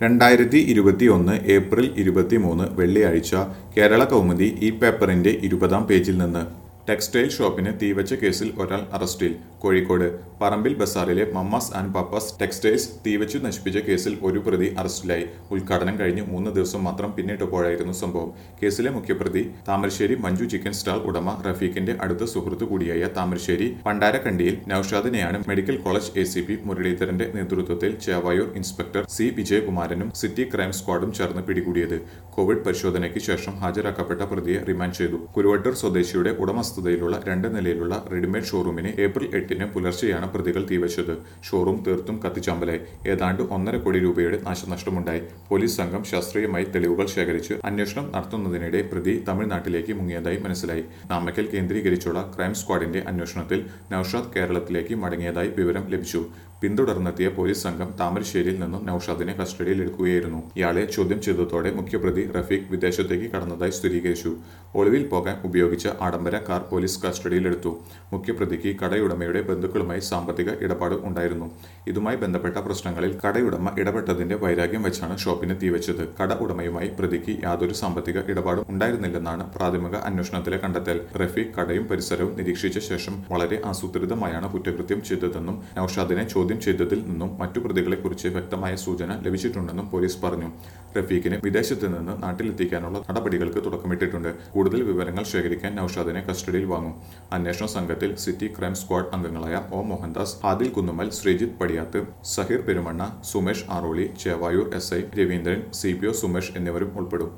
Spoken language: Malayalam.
രണ്ടായിരത്തി ഇരുപത്തി ഒന്ന് ഏപ്രിൽ ഇരുപത്തിമൂന്ന് വെള്ളിയാഴ്ച കേരള കൗമുദി ഈ പേപ്പറിന്റെ ഇരുപതാം പേജിൽ നിന്ന് ടെക്സ്റ്റൈൽ ഷോപ്പിന് തീവച്ച കേസിൽ ഒരാൾ അറസ്റ്റിൽ കോഴിക്കോട് പറമ്പിൽ ബസാറിലെ മമ്മാസ് ആൻഡ് പപ്പാസ് ടെക്സ്റ്റൈൽസ് തീവച്ചു നശിപ്പിച്ച കേസിൽ ഒരു പ്രതി അറസ്റ്റിലായി ഉദ്ഘാടനം കഴിഞ്ഞ് മൂന്ന് ദിവസം മാത്രം പിന്നിട്ടപ്പോഴായിരുന്നു സംഭവം കേസിലെ മുഖ്യപ്രതി താമരശ്ശേരി മഞ്ജു ചിക്കൻ സ്റ്റാൾ ഉടമ റഫീഖിന്റെ അടുത്ത സുഹൃത്തു കൂടിയായ താമരശ്ശേരി പണ്ടാരക്കണ്ടിയിൽ നൌഷാദിനെയാണ് medical college A C P മുരളീധരന്റെ നേതൃത്വത്തിൽ ചേവായൂർ ഇൻസ്പെക്ടർ സി വിജയകുമാരനും സിറ്റി ക്രൈം സ്ക്വാഡും ചേർന്ന് പിടികൂടിയത് കോവിഡ് പരിശോധനയ്ക്ക് ശേഷം ഹാജരാക്കപ്പെട്ട പ്രതിയെ റിമാൻഡ് ചെയ്തു കുരുവട്ടൂർ സ്വദേശിയുടെ ഉടമസ്ഥതയിലുള്ള രണ്ട് നിലയിലുള്ള റെഡിമെയ്ഡ് ഷോറൂമിന് ഏപ്രിൽ എട്ടിന് പുലർച്ചെയാണ് പ്രതികൾ തീവച്ചത് ഷോറൂം തീർത്തും കത്തിച്ചമ്പലായി ഏതാണ്ട് ഒന്നര കോടി രൂപയുടെ നാശനഷ്ടമുണ്ടായി പോലീസ് സംഘം ശാസ്ത്രീയമായി തെളിവുകൾ ശേഖരിച്ച് അന്വേഷണം നടത്തുന്നതിനിടെ പ്രതി തമിഴ്നാട്ടിലേക്ക് മുങ്ങിയതായി മനസ്സിലായി നാമക്കൽ കേന്ദ്രീകരിച്ചുള്ള ക്രൈം സ്ക്വാഡിന്റെ അന്വേഷണത്തിൽ നൌഷാദ് കേരളത്തിലേക്ക് മടങ്ങിയതായി വിവരം ലഭിച്ചു പിന്തുടർന്നെത്തിയ പോലീസ് സംഘം താമരശ്ശേരിയിൽ നിന്നും നൌഷാദിനെ കസ്റ്റഡിയിൽ എടുക്കുകയായിരുന്നു ഇയാളെ ചോദ്യം ചെയ്തതോടെ മുഖ്യപ്രതി റഫീഖ് വിദേശത്തേക്ക് കടന്നതായി സ്ഥിരീകരിച്ചു ഒളിവിൽ പോകാൻ ഉപയോഗിച്ച ആഡംബര കാർ പോലീസ് കസ്റ്റഡിയിലെടുത്തു മുഖ്യപ്രതിക്ക് കടയുടമയുടെ ബന്ധുക്കളുമായി സാമ്പത്തിക ഇടപാട് ഉണ്ടായിരുന്നു ഇതുമായി ബന്ധപ്പെട്ട പ്രശ്നങ്ങളിൽ കടയുടമ ഇടപെട്ടതിന്റെ വൈരാഗ്യം വെച്ചാണ് ഷോപ്പിന് തീവച്ചത് കട ഉടമയുമായി പ്രതിക്ക് യാതൊരു സാമ്പത്തിക ഇടപാടും ഉണ്ടായിരുന്നില്ലെന്നാണ് പ്രാഥമിക അന്വേഷണത്തിലെ കണ്ടെത്തൽ റഫീഖ് കടയും പരിസരവും നിരീക്ഷിച്ച ശേഷം വളരെ ആസൂത്രിതമായാണ് കുറ്റകൃത്യം ചെയ്തതെന്നും നൌഷാദിനെ ചോദ്യം ചെയ്തതിൽ നിന്നും മറ്റു പ്രതികളെക്കുറിച്ച് വ്യക്തമായ സൂചന ലഭിച്ചിട്ടുണ്ടെന്നും പോലീസ് പറഞ്ഞു റഫീഖിനെ വിദേശത്ത് നിന്ന് നാട്ടിലെത്തിക്കാനുള്ള നടപടികൾക്ക് തുടക്കമിട്ടിട്ടുണ്ട് കൂടുതൽ വിവരങ്ങൾ ശേഖരിക്കാൻ നൌഷാദിനെ കസ്റ്റഡിയിൽ വാങ്ങും അന്വേഷണ സംഘത്തിൽ സിറ്റി ക്രൈം സ്ക്വാഡ് അംഗങ്ങളായ O Mohandas Adil Kunnumal Sreejith Padiyath Saheer Perumanna Sumesh Aroli Chevayur S I Raveendran C P O Sumesh എന്നിവരും ഉൾപ്പെടും